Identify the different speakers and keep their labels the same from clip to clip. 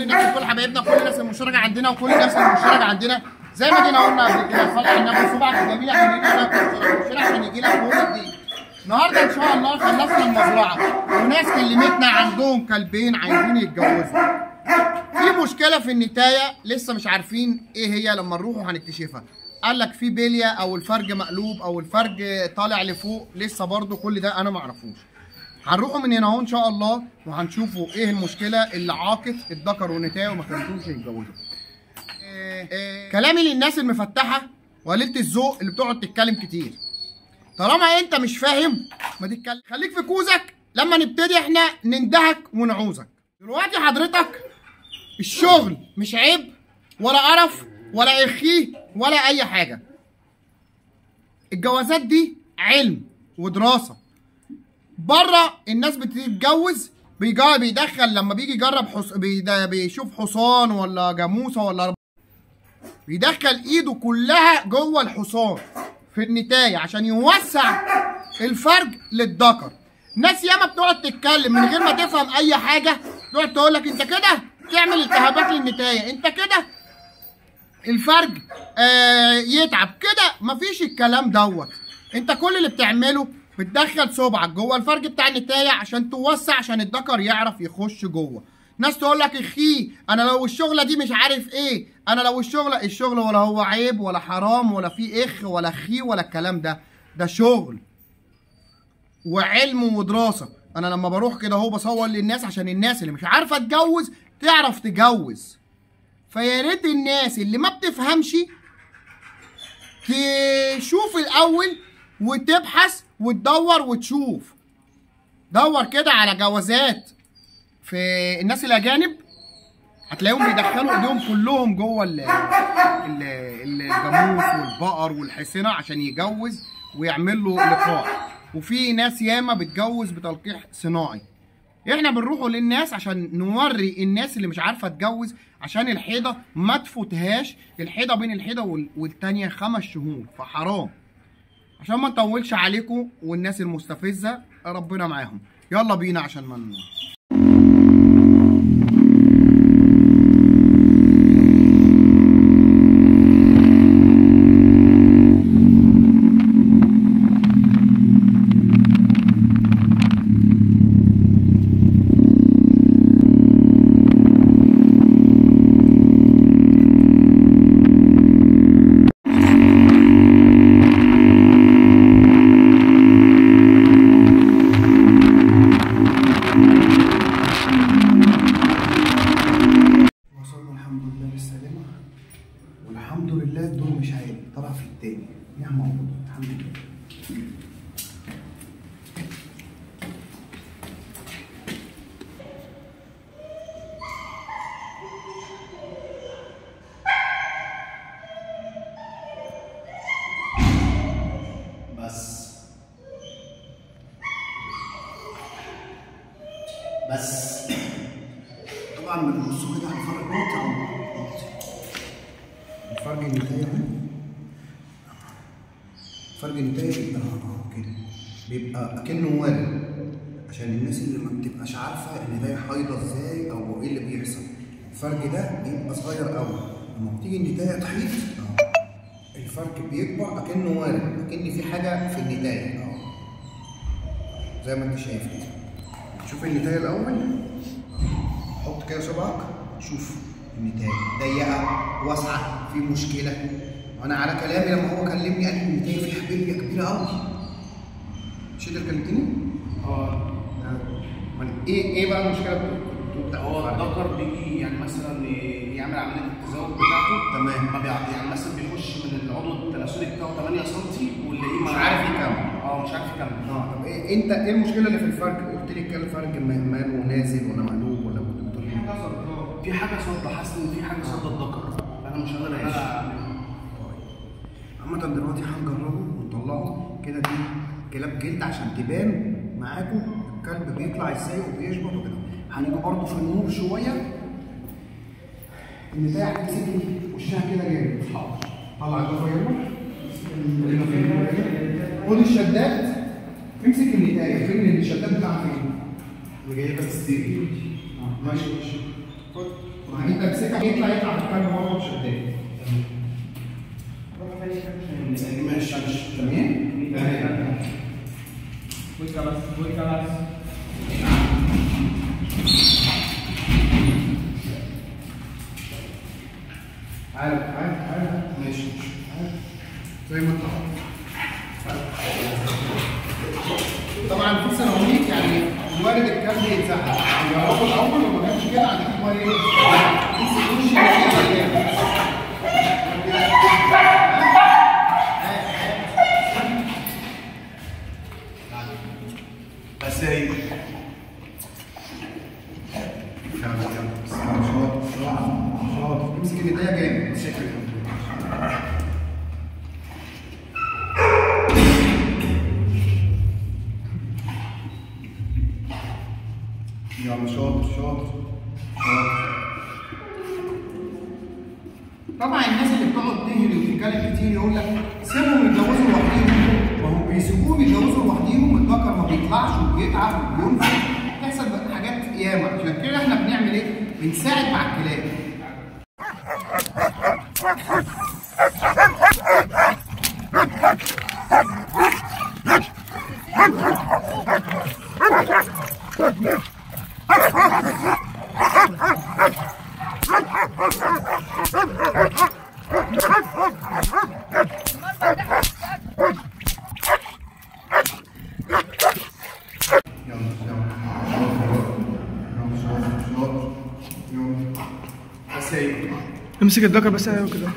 Speaker 1: الناس وكل حبايبنا وكل الناس المشتركه عندنا وكل الناس المشتركه عندنا زي ما جينا قلنا قبل كده صلح النبي صبعك الجميل عشان يجي لك المشترك عشان يجي لك نور الدين النهارده ان شاء الله خلصنا المزرعه وناس كلمتنا عندهم كلبين عايزين يتجوزوا في مشكله في النتايه لسه مش عارفين ايه هي لما نروحوا هنكتشفها قال لك في بليه او الفرج مقلوب او الفرج طالع لفوق لسه برضو كل ده انا ما اعرفوش هنروحوا من هنا اهو ان شاء الله وهنشوفوا ايه المشكله اللي عاقت الذكر والنتايه وما خلتهمش يتجوزوا إيه إيه كلامي للناس المفتحه وقليله الذوق اللي بتقعد تتكلم كتير طالما انت مش فاهم ما تتكلم خليك في كوزك لما نبتدي احنا نندهك ونعوزك دلوقتي حضرتك الشغل مش عيب ولا قرف ولا اخيه ولا اي حاجه الجوازات دي علم ودراسه بره الناس بتتجوز بيجا بيدخل لما بيجي يجرب حص... بيدا- بيشوف حصان ولا جاموسه ولا بيدخل ايده كلها جوه الحصان في النتاية عشان يوسع الفرج للذكر ناس ياما بتقعد تتكلم من غير ما تفهم اي حاجه تقعد تقول لك انت كده تعمل التهابات للنتاية انت كده الفرج آه يتعب كده مفيش الكلام دوت انت كل اللي بتعمله بتدخل صبعك جوه الفرج بتاع النتاية عشان توسع عشان الذكر يعرف يخش جوه ناس تقول لك اخي انا لو الشغله دي مش عارف ايه انا لو الشغله الشغل ولا هو عيب ولا حرام ولا في اخ ولا خي ولا الكلام ده ده شغل وعلم ودراسه انا لما بروح كده اهو بصور للناس عشان الناس اللي مش عارفه تجوز تعرف تجوز فيا ريت الناس اللي ما بتفهمش تشوف الاول وتبحث وتدور وتشوف دور كده على جوازات في الناس الاجانب هتلاقيهم بيدخلوا ايديهم كلهم جوه ال- ال- ال- الجاموس والبقر والحصنه عشان يجوز ويعمل له لقاح وفي ناس ياما بتجوز بتلقيح صناعي احنا بنروحوا للناس عشان نوري الناس اللي مش عارفه تجوز عشان الحيضه ما تفوتهاش الحيضه بين الحيضه وال- والتانيه خمس شهور فحرام عشان ما نطولش عليكم والناس المستفزه ربنا معاهم يلا بينا عشان ما ن-
Speaker 2: وصلنا الحمد لله بالسلامة والحمد لله الدور مش عالي طلع في التاني نعمة الله الحمد لله بس بس طبعا بنبصوا كده على الفرق نقطة عن نقطة الفرق النتاية اهو فرق النتاية بيبقى اه كده بيبقى أكنه وارد عشان الناس اللي ما بتبقاش عارفة النتاية حايضة ازاي أو ايه اللي بيحصل الفرق ده بيبقى صغير قوي لما بتيجي النتاية تحيض اه الفرق بيكبر أكنه وارد أكن في حاجة في النتاية اه زي ما انت شايف كده شوف النتاية الأول حط كده صبعك شوف النتاية ضيقة واسعة في مشكلة وأنا على كلامي لما هو كلمني قال لي النتاية فيها حبية كبيرة أوي مش أنت اللي كلمتني؟
Speaker 3: اه
Speaker 2: أمال إيه إيه بقى المشكلة بتاع
Speaker 3: هو
Speaker 2: الفرق؟
Speaker 3: الذكر بيجي يعني مثلا يعمل عمليه التزاوج بتاعته
Speaker 2: تمام.
Speaker 3: ما بيع- يعني مثلا بيخش من العضو التناسلي بتاعه 8 سم ونلاقيه
Speaker 2: مش عارف يكمل.
Speaker 3: اه مش عارف يكمل
Speaker 2: اه طب إيه أنت إيه المشكلة اللي في الفرق؟ قلت لي كان الفرق مهمل ونازل ولا مقلوب ولا كنت بتقول إيه؟
Speaker 3: في حاجه صد حاسس ان في حاجه صد الذكر انا مش قادر ان انا اعملها
Speaker 2: عامة دلوقتي هنجربه ونطلعه كده دي كلاب جلد عشان تبان معاكم الكلب بيطلع ازاي وبيشبط وكده هنيجي برضه في النور شوية النتاية هتمسك لي وشها كده جامد حاضر طلع الضفاير خد الشداد امسك النتاية فين الشداد بتاعها فين؟
Speaker 3: اللي جاي بس ستيري
Speaker 2: اه ماشي ماشي خد
Speaker 1: انت امسكها يطلع يطلع في الكلب برضه مش قدام
Speaker 2: ماشي تمام تمام
Speaker 4: Vuelca más, vuelca más.
Speaker 1: عارف عارف عارف
Speaker 2: ماشي
Speaker 1: زي ما انت طبعا في سيراميك يعني وارد الكلب يتزحلق يجربوا الاول وما كانش كده عندك هو ايه؟ يمسك وش يلاقيه
Speaker 2: بس هي يلا يلا شاطر شاطر شاطر
Speaker 1: امسك الايديا جامد
Speaker 2: يلا شاطر شاطر شاطر
Speaker 1: طبعا الناس اللي بتقعد تهري وتتكلم كتير يقول لك سيبهم يتجوزوا لوحديهم ما هم بيسيبوهم يتجوزوا لوحديهم الذكر ما بيطلعش وبيتعب وبينفخ بتحصل بقى حاجات ياما عشان كده احنا بنعمل ايه؟ بنساعد مع الكلاب
Speaker 2: يلا يلا يلا شاطر شاطر يلا بس هي
Speaker 4: امسك الذكر بس ايوه كده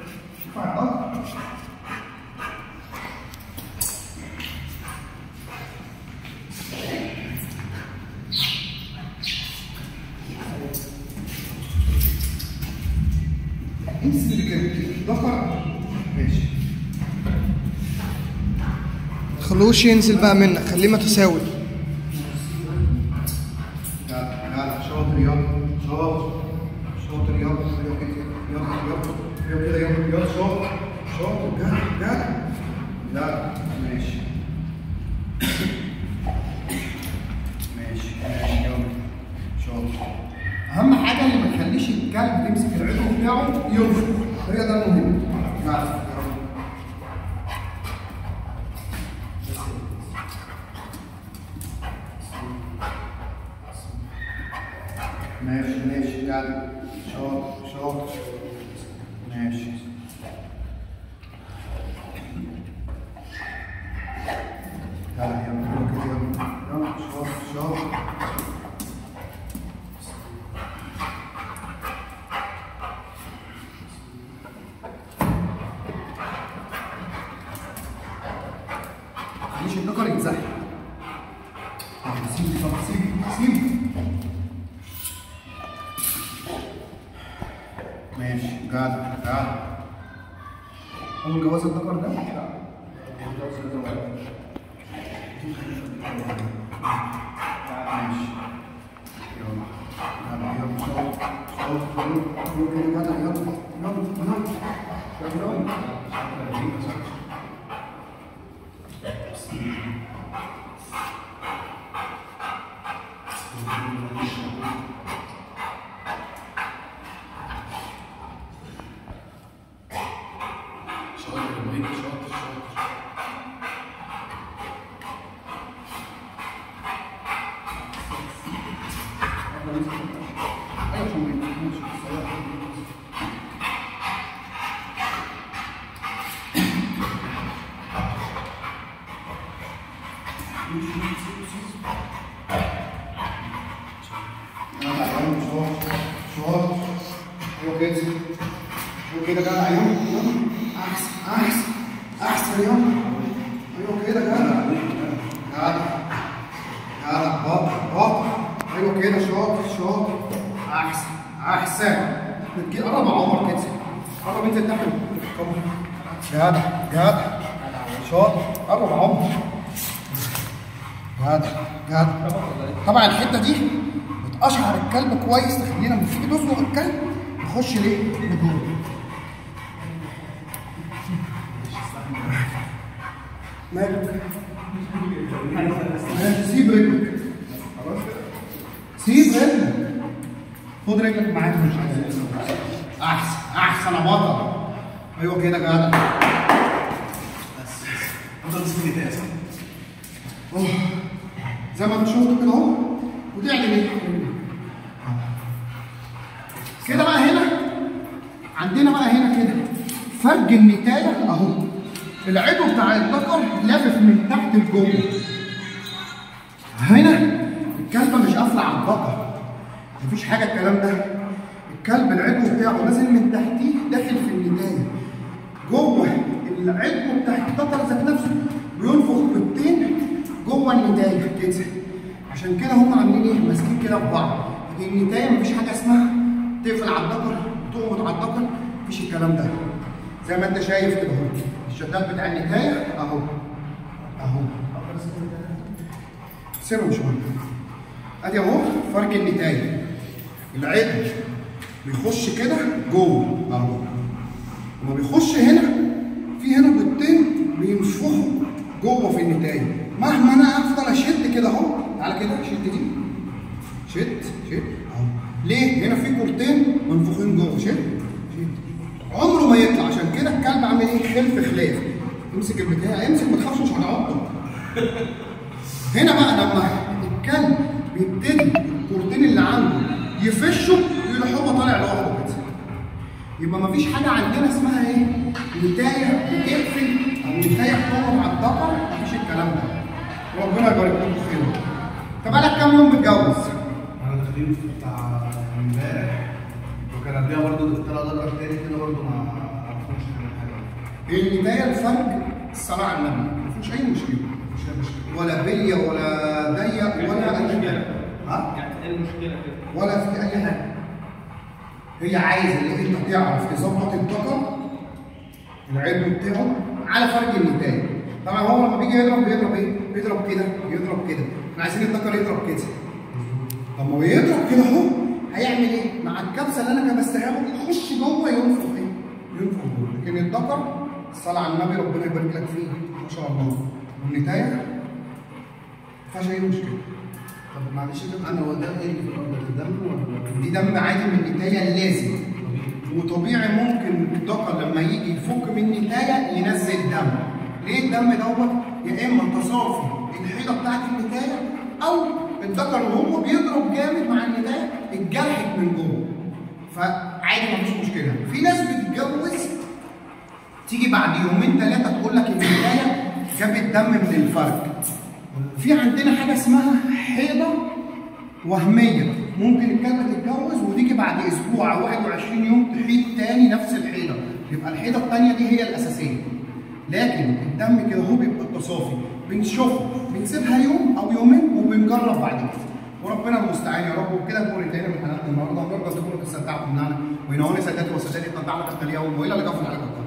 Speaker 1: امسك الذكر
Speaker 2: ماشي
Speaker 4: خلوش ينزل بقى منك خليه متساوي
Speaker 2: يلا يلا شاطر يلا شاطر شاطر يلا يلا كده يلا يلا يلا كده يلا يلا شاطر شاطر جدع جدع لا ماشي ماشي ماشي يلا شاطر
Speaker 1: اهم حاجه اللي ما تخليش الكلب تمسك العضو بتاعه ينفخ هي ده المهم
Speaker 2: يلا ماشي ماشي يلا شاطر شاطر ماشي يلا يلا يلا كده يلا يلا شاطر شاطر
Speaker 1: مش الذكر يتزحلق سيب طب سيب سيب
Speaker 2: ماشي جدع جدع
Speaker 1: اول جواز الذكر ده
Speaker 2: ماشي يلا يلا يلا شاطر شاطر يلا يلا يلا يلا يلا يلا
Speaker 3: شاطر يا ابراهيم شاطر شاطر
Speaker 2: يلا يلا شاطر شاطر هو كده هو كده جدع يلا يلا احسن احسن احسن يلا ايوه كده جدع جدع جدع بطل بطل ايوه كده شاطر شاطر احسن احسن
Speaker 1: بتجي قرب يا عمر كده قرب انت تدخل
Speaker 2: جدع جدع شاطر قرب يا عمر جدع جدع
Speaker 1: طبعا الحته دي بتقشعر الكلب كويس تخلينا لما تيجي تزنق الكلب نخش ليه؟ لجوه
Speaker 2: مالك مالك سيب رجلك خلاص كده سيب رجلك خد
Speaker 1: رجلك معاك مش عايز احسن احسن يا بطل ايوه كده جدع
Speaker 3: بس افضل بس من النتاية صح؟
Speaker 1: أوه. زي ما انت شفت كده اهو وتعمل ايه؟ كده بقى هنا عندنا بقى هنا كده فرج النتايه اهو العضو بتاع الذكر لافف من تحت لجوه هنا الكلبه مش قافله على الذكر مفيش حاجه الكلام ده الكلب العضو بتاعه نازل من تحتيه داخل في النتايه جوه العضو بتاع الذكر ذات نفسه بينفخ بالتين جوه النتايه كده عشان كده هم عاملين ايه ماسكين كده في بعض لكن النتايه مفيش حاجه اسمها تقفل على الذكر تقبض على الذكر مفيش الكلام ده زي ما انت شايف كده اهو الشداد بتاع النتايه اهو اهو سيبهم شويه ادي اهو فرج النتايه العضو بيخش كده جوه اهو لما بيخش هنا في هنا بيضتين بينفخوا جوه في النتايه مهما انا افضل اشد كده اهو تعالى كده شد دي شد شد اهو ليه؟ هنا في كورتين منفوخين جوه شد شد عمره ما يطلع عشان كده الكلب عامل ايه؟ خلف خلاف امسك البتاع امسك ما تخافش مش هنعضه هنا بقى لما الكلب بيبتدي الكورتين اللي عنده يفشوا يروح هو طالع لوحده كده يبقى مفيش حاجه عندنا اسمها ايه؟ نتايه بتقفل او نتايه بتقعد على الذكر مفيش الكلام ده ربنا يبارك لكم خير انت بقالك كام يوم متجوز؟
Speaker 3: انا داخلين في بتاع امبارح وكان قبلها برضه دكتور ذكر تاني كده برضه ما عرفناش نعمل حاجه
Speaker 1: النتايه الفرج الصلاه على النبي مفيش اي مشكله
Speaker 3: مش مش
Speaker 1: ولا بليه ولا ضيق ولا اي حاجه ها؟
Speaker 5: يعني ايه المشكله كده؟
Speaker 1: ولا في اي حاجه هي عايزه ان انت تعرف تظبط الذكر العلم بتاعه على فرج النتايه طبعا هو لما بيجي يضرب بيضرب ايه؟ بيضرب كده يضرب كده احنا عايزين الذكر يضرب كده طب ما هو يضرب كده اهو هيعمل ايه؟ مع الكبسه اللي انا كبستها له يخش جوه ينفخ ايه؟ ينفخ جوه لكن الذكر الصلاه على النبي ربنا يبارك لك فيه ما شاء الله والنتايه ما فيهاش اي مشكله
Speaker 3: طب معلش كده انا هو ده ايه اللي في الارض ده دم ولا
Speaker 1: دي دم عادي من النتايه اللازم وطبيعي ممكن الذكر لما يجي يفك من النتايه ينزل دم ليه الدم دوت يا اما تصافي الحيطه بتاعت النتايه او الذكر وهو بيضرب جامد مع النتايه اتجرحت من جوه فعادي مفيش مشكله في ناس بتتجوز تيجي بعد يومين ثلاثه تقول لك النتايه جابت دم من الفرج في عندنا حاجه اسمها حيضه وهميه ممكن الكلمه تتجوز وتيجي بعد اسبوع او 21 يوم تحيض تاني نفس الحيضه يبقى الحيضه الثانيه دي هي الاساسيه لكن الدم كده هو بيبقى التصافي بنشوفه بنسيبها يوم او يومين وبنجرب بعد كده وربنا المستعان يا رب وبكده نكون انتهينا من حلقتنا النهارده ونرجو تكونوا استمتعتم معنا وينورني سادتي وسادتي تنتعنا تختليهم والى اللقاء في الحلقه القادمه